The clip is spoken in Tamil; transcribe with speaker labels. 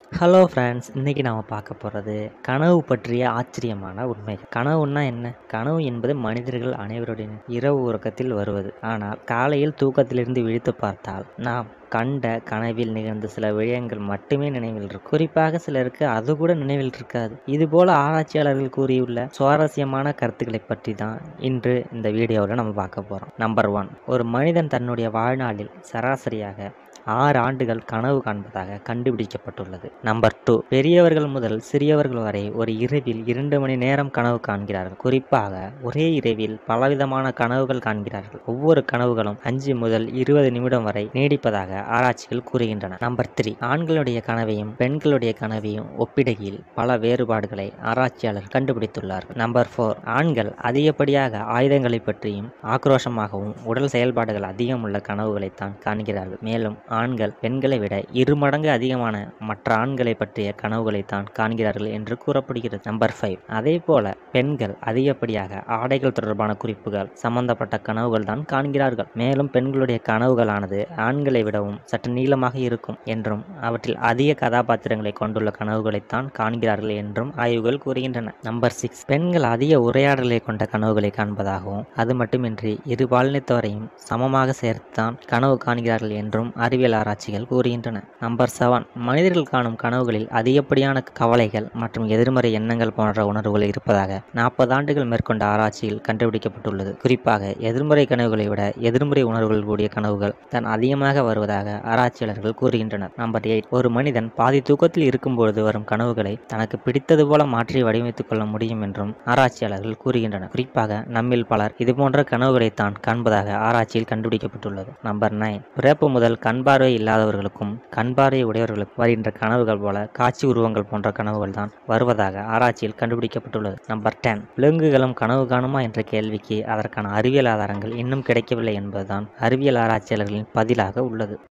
Speaker 1: ஹலோ ஃப்ரெண்ட்ஸ் இன்றைக்கி நாம் பார்க்க போகிறது கனவு பற்றிய ஆச்சரியமான உண்மைகள் கனவுன்னா என்ன கனவு என்பது மனிதர்கள் அனைவருடைய இரவு உறக்கத்தில் வருவது ஆனால் காலையில் தூக்கத்திலிருந்து விழித்து பார்த்தால் நாம் கண்ட கனவில் நிகழ்ந்த சில விடயங்கள் மட்டுமே நினைவில் இருக்கும் குறிப்பாக சிலருக்கு அது கூட நினைவில் இருக்காது இதுபோல ஆராய்ச்சியாளர்கள் கூறியுள்ள சுவாரஸ்யமான கருத்துக்களை பற்றி தான் இன்று இந்த வீடியோவில் நம்ம பார்க்க போகிறோம் நம்பர் ஒன் ஒரு மனிதன் தன்னுடைய வாழ்நாளில் சராசரியாக ஆறு ஆண்டுகள் கனவு காண்பதாக கண்டுபிடிக்கப்பட்டுள்ளது நம்பர் டூ பெரியவர்கள் முதல் சிறியவர்கள் வரை ஒரு இரவில் இரண்டு மணி நேரம் கனவு காண்கிறார்கள் குறிப்பாக ஒரே இரவில் பலவிதமான கனவுகள் காண்கிறார்கள் ஒவ்வொரு கனவுகளும் அஞ்சு முதல் இருபது நிமிடம் வரை நீடிப்பதாக ஆராய்ச்சிகள் கூறுகின்றன நம்பர் த்ரீ ஆண்களுடைய கனவையும் பெண்களுடைய கனவையும் ஒப்பிடுகையில் பல வேறுபாடுகளை ஆராய்ச்சியாளர் கண்டுபிடித்துள்ளார்கள் நம்பர் ஃபோர் ஆண்கள் அதிகப்படியாக ஆயுதங்களை பற்றியும் ஆக்ரோஷமாகவும் உடல் செயல்பாடுகள் அதிகம் உள்ள கனவுகளைத்தான் காண்கிறார்கள் மேலும் ஆண்கள் பெண்களை விட இரு மடங்கு அதிகமான மற்ற ஆண்களை பற்றிய கனவுகளைத்தான் காண்கிறார்கள் என்று கூறப்படுகிறது நம்பர் ஃபைவ் அதே போல பெண்கள் அதிகப்படியாக ஆடைகள் தொடர்பான குறிப்புகள் சம்பந்தப்பட்ட கனவுகள் தான் காண்கிறார்கள் மேலும் பெண்களுடைய கனவுகளானது ஆண்களை விடவும் சற்று நீளமாக இருக்கும் என்றும் அவற்றில் அதிக கதாபாத்திரங்களை கொண்டுள்ள கனவுகளைத்தான் காண்கிறார்கள் என்றும் ஆய்வுகள் கூறுகின்றன நம்பர் சிக்ஸ் பெண்கள் அதிக உரையாடலை கொண்ட கனவுகளை காண்பதாகவும் அது மட்டுமின்றி இரு பாலினத்தவரையும் சமமாக சேர்த்துதான் கனவு காண்கிறார்கள் என்றும் அறிவியல் ஆராய்ச்சிகள் கூறுகின்றன நம்பர் செவன் மனிதர்கள் காணும் கனவுகளில் அதிகப்படியான கவலைகள் மற்றும் எதிர்மறை எண்ணங்கள் போன்ற உணர்வுகள் இருப்பதாக நாற்பது ஆண்டுகள் மேற்கொண்ட ஆராய்ச்சியில் கண்டுபிடிக்கப்பட்டுள்ளது குறிப்பாக எதிர்மறை கனவுகளை விட எதிர்மறை உணர்வுகள் கூடிய கனவுகள் தான் அதிகமாக வருவதாக ஆராய்ச்சியாளர்கள் கூறுகின்றனர் நம்பர் எயிட் ஒரு மனிதன் பாதி தூக்கத்தில் இருக்கும்பொழுது வரும் கனவுகளை தனக்கு பிடித்தது போல மாற்றி வடிவமைத்துக் கொள்ள முடியும் என்றும் ஆராய்ச்சியாளர்கள் கூறுகின்றனர் குறிப்பாக நம்மில் பலர் இதுபோன்ற கனவுகளை தான் காண்பதாக ஆராய்ச்சியில் கண்டுபிடிக்கப்பட்டுள்ளது நம்பர் நைன் பிறப்பு முதல் கண் பார்வை இல்லாதவர்களுக்கும் கண் பார்வை உடையவர்களுக்கும் வருகின்ற கனவுகள் போல காட்சி உருவங்கள் போன்ற கனவுகள் தான் வருவதாக ஆராய்ச்சியில் கண்டுபிடிக்கப்பட்டுள்ளது நம்பர் டென் விலங்குகளும் கனவு காணுமா என்ற கேள்விக்கு அதற்கான அறிவியல் ஆதாரங்கள் இன்னும் கிடைக்கவில்லை என்பதுதான் அறிவியல் ஆராய்ச்சியாளர்களின் பதிலாக உள்ளது